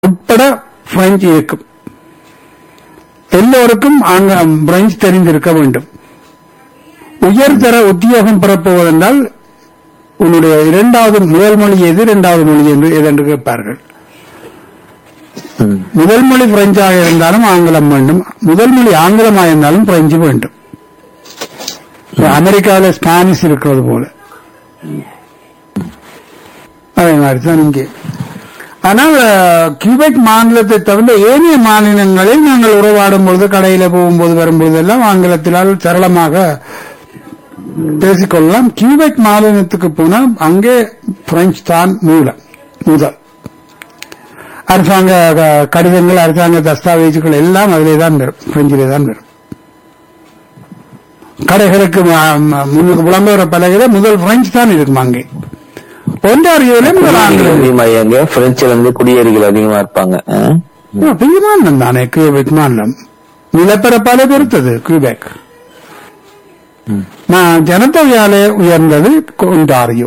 உட்பட பிரெஞ்சு இருக்கும் எல்லோருக்கும் அங்க பிரெஞ்சு தெரிந்திருக்க வேண்டும் உயர்தர உத்தியோகம் பெறப்போவதென்றால் உன்னுடைய இரண்டாவது முதல் மொழி எது இரண்டாவது மொழி என்று எதென்று கேட்பார்கள் முதல் மொழி பிரெஞ்சாக இருந்தாலும் ஆங்கிலம் வேண்டும் முதல் மொழி ஆங்கிலமாக இருந்தாலும் பிரெஞ்சு வேண்டும் இப்ப அமெரிக்காவில் ஸ்பானிஷ் இருக்கிறது போல அதே மாதிரி தான் இங்கே ஆனால் அஹ், கியூபெக் மாநிலத்தை தவிர ஏனைய மாநிலங்களில் நாங்கள் உறவாடும் பொழுது கடையில போகும்போது வரும்போது எல்லாம் ஆங்கிலத்தினால் சரளமாக பேசிக்கொள்ளலாம் கியூபெக் மாநிலத்துக்கு போனால் அங்கே பிரெஞ்சு தான் மூலம் முதல் அரசாங்க க- கடிதங்கள் அரசாங்க தஸ்தாவேஜுகள் எல்லாம் அதிலே தான் வரும் பிரெஞ்சிலே தான் வரும் கடைகளுக்கு ம- ம- முன்னுக்கு விளம்பர பலகையில முதல் பிரெஞ்சு தான் இருக்கும் அங்கே ஒன்றாரியோல முதல் ஆங்கிலம் அதிகமா எங்க பிரெஞ்சுல இருந்து குடியேறிகள் அதிகமா இருப்பாங்க ஆ? ஓ, பெரிய மாநிலம் தானே கியூபெக் மாநிலம் நிலப்பரப்பாலே பொறுத்தது கியூபெக் நான் ஜனத்தொகையாலே உயர்ந்தது ஒன்டாரியோ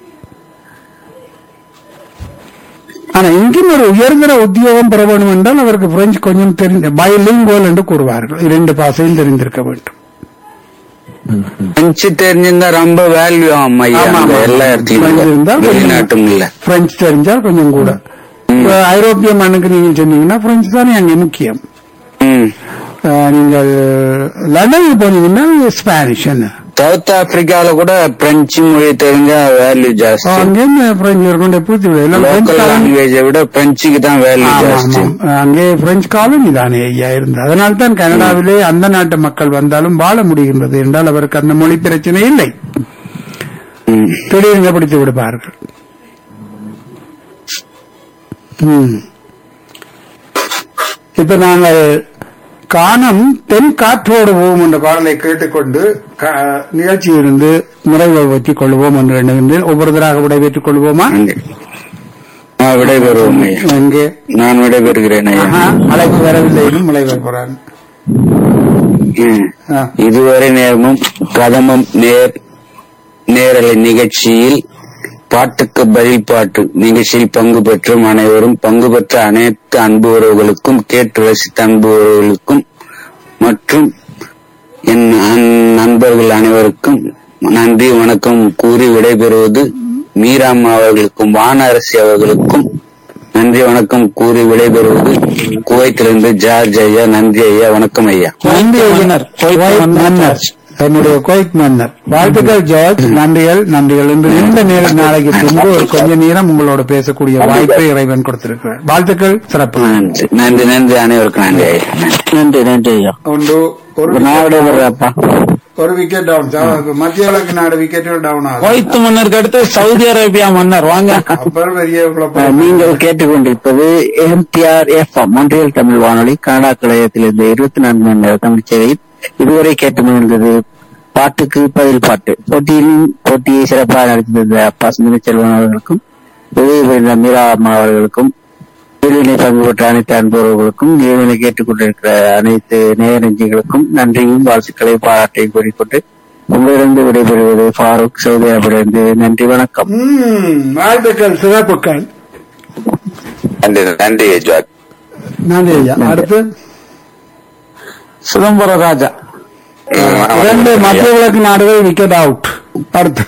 ஆனா இங்கும் ஒரு உயர்தர உத்தியோகம் பெற வேண்டும் என்றால் அவருக்கு பிரெஞ்சு கொஞ்சம் தெரிந்த பைலிங்கோல் என்று கூறுவார்கள் இரண்டு பாசையும் தெரிந்திருக்க வேண்டும் பிரெஞ்சு தெரிஞ்சிருந்தா ரொம்ப வேல்யூ ஆகும் ஐயா ஆமா, அங்க ஆமா. எல்லா பிரெஞ்சு இருந்தா இடத்துலயும் கொஞ்சம் வெளிநாட்டும் இல்ல பிரெஞ்சு தெரிஞ்சால் கொஞ்சம் கூட இப்ப ஐரோப்பிய மண்ணுக்கு நீங்க சொன்னீங்கன்னா பிரெஞ்சு தானே அங்கே முக்கியம் ம். அஹ், நீங்கள் லண்டனுக்கு போனீங்கன்னா ஸ்பானிஷ் என்ன சவுத் ஆப்பிரிக்கால கூட பிரெஞ்சு மொழி தெரிஞ்சா வேல்யூ ஜாஸ்தி அங்கேருந்து பிரெஞ்சு கொண்டு பூத்தி விட எல்லாம் பிரெஞ்சு லோக்கல் காலனி லாங்குவேஜை விட பிரெஞ்சுக்கு தான் வேல்யூ ஆமா, ஜாஸ்தி ஆமா. அங்கே பிரெஞ்சு காலனி தானே ஐயா இருந்தது அதனால தான் கனடாவிலே அந்த நாட்டு மக்கள் வந்தாலும் வாழ முடிகின்றது என்றால் அவருக்கு அந்த மொழி பிரச்சனை இல்லை ம். திடீர்னு பிடித்து விடுப்பார்கள் ம். இப்ப நாங்கள் காணம் தென் காற்றோடு போவோம் என்ற பாடலை கேட்டுக்கொண்டு க- நிகழ்ச்சியிலிருந்து நிறைவு வைத்துக் கொள்வோம் என்று எண்ணுகின்றேன் ஒவ்வொருத்தராக விடைபெற்றுக் கொள்வோமா அங்கே. ஆ, விடைபெறுவோம் ஐயா எங்கே நான் விடைபெறுகிறேன் ஐயா ஆஹா, அழைப்பு வரவில்லை இன்னும் முளைவை போறான் ம். ஆ. இதுவரை நேரமும் கதமம் நேர் நேரலை நிகழ்ச்சியில் பாட்டுக்கு பதில் பாட்டு நிகழ்ச்சியில் பங்கு பெற்றும் அனைவரும் பங்கு பெற்ற அனைத்து அன்பு உறவுகளுக்கும் கேட்டு ரசித்த அன்பு உறவுகளுக்கும் மற்றும் என் அன்- நண்பர்கள் அனைவருக்கும் நன்றி வணக்கம் கூறி விடைபெறுவது மீராம்மா அவர்களுக்கும் வானரசி அவர்களுக்கும் நன்றி வணக்கம் கூறி விடைபெறுவது குவைத்திலிருந்து ஜார்ஜ் ஐயா நன்றி ஐயா வணக்கம் ஐயா நன்றி மன்னர், குவைத் குவைத் மன்னர் மன்னர் என்னுடைய குவைத் மன்னர் வாழ்த்துக்கள் ஜார்ஜ் நன்றிகள் நன்றிகள் என்று இந்த நேர நாளைக்கு பின்பு ஒரு கொஞ்ச நேரம் உங்களோட பேசக்கூடிய வாய்ப்பை இறைவன் கொடுத்திருக்கிறார் வாழ்த்துக்கள் சிறப்பு நன்றி நன்றி நன்றி அனைவருக்கும் நன்றி ஐயா நன்றி. நன்றி நன்றி ஐயா உண்டு ஒரு நான் விடைபெறப்பா ஒரு விக்கெட் டவுன் மத்திய கிழக்கு நாடு விக்கெட் டவுன் ஆகும் குவைத்து மன்னருக்கு அடுத்து சவுதி அரேபியா மன்னர் வாங்க அப்புறம் பெரிய குழப்பம். நீங்கள் கேட்டுக்கொண்டிருப்பது எம்டிஆர் எஃப்எம் ஒன்றியல் தமிழ் வானொலி கனடா கழகத்திலிருந்து இருபத்தி நான்கு மணி நேர தமிழ் சேவை இதுவரை கேட்டு மகிழ்ந்தது பாட்டுக்கு பதில் பாட்டு போட்டியில் போட்டியை சிறப்பாக நடத்தியிருந்த அப்பா சுந்தர செல்வன் அவர்களுக்கும் உதவி புரிந்த மீரா அம்மா அவர்களுக்கும் கேள்வினை பங்கு பெற்ற அனைத்து அன்பர்களுக்கும் நிகழ்வினை கேட்டுக்கொண்டிருக்கிற அனைத்து நேரஞ்சிகளுக்கும் நன்றியும் வாழ்த்துக்களை பாராட்டையும் கூறிக்கொண்டு உங்களிடம் விடைபெறுவது ஃபாரூக் சவுதி அரேபியிலிருந்து நன்றி வணக்கம் ம், வாழ்த்துக்கள் சிறப்புகள் நன்றி நன்றி ஜார்ஜ் நன்றி ஐயா அடுத்து சிதம்பர ராஜா இரண்டு மத்திய கிழக்கு நாடுகள் விக்கெட் அவுட் அடுத்து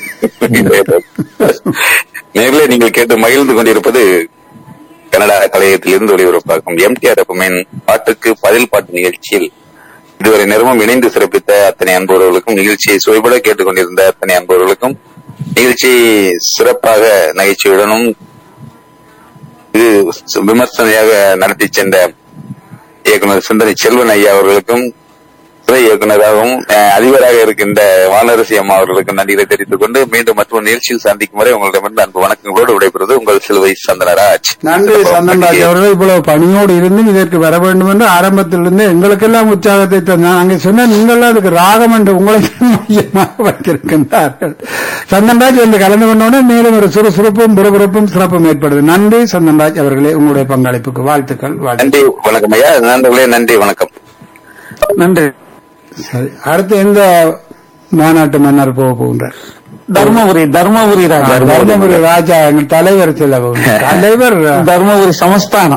நேரிலே நீங்கள் கேட்டு மகிழ்ந்து கொண்டிருப்பது கனடா கலையகத்திலிருந்து ஒளிபரப்பாகும் எம்டிஆர் எஃப்எம்மின் பாட்டுக்கு பதில் பாட்டு நிகழ்ச்சியில் இதுவரை நேரமும் இணைந்து சிறப்பித்த அத்தனை அன்பவர்களுக்கும் நிகழ்ச்சியை சுவைபட கேட்டுக்கொண்டிருந்த அத்தனை அன்பவர்களுக்கும் நிகழ்ச்சி சிறப்பாக நகைச்சுவையுடனும் இது விமர்சனையாக நடத்தி சென்ற இயக்குனர் சுந்தரி செல்வன் ஐயா அவர்களுக்கும் துறை இயக்குநராகவும் அஹ், அதிபராக இருக்கின்ற வானரசி அம்மா அவர்களுக்கும் நன்றிகளை தெரிவித்துக் கொண்டு மீண்டும் மற்றொரு நிகழ்ச்சியில் சந்திக்கும் வரை உங்களிடமிருந்து அன்பு வணக்கங்களோடு விடைபெறுவது உங்கள் சிலுவை சந்தனராஜ் நன்றி சந்தன்ராஜ் அவர்கள் இவ்வளவு பணியோடு இருந்து இதற்கு வர வேண்டும் என்று ஆரம்பத்திலிருந்து எங்களுக்கெல்லாம் உற்சாகத்தை தந்தார் அங்கே சொன்ன நீங்கள்லாம் அதுக்கு ராகம் என்று உங்களை மையமாக வைத்திருக்கின்றார்கள் சந்தன்ராஜ் வந்து கலந்து கொண்டோட மேலும் ஒரு சுறுசுறுப்பும் புறபுறப்பும் சிறப்பும் ஏற்படுது நன்றி சந்தன்ராஜ் அவர்களே உங்களுடைய பங்களிப்புக்கு வாழ்த்துக்கள் வாழ்த்து நன்றி வணக்கம் ஐயா நண்பர்களே நன்றி வணக்கம் நன்றி சரி அடுத்து எந்த மாநாட்டு மன்னர் போக போகின்றார் தர்மபுரி தர்மபுரி ராஜா தர்மபுரி ராஜா எங்கள் தலைவர் சில தலைவர் தர்மபுரி சமஸ்தானம்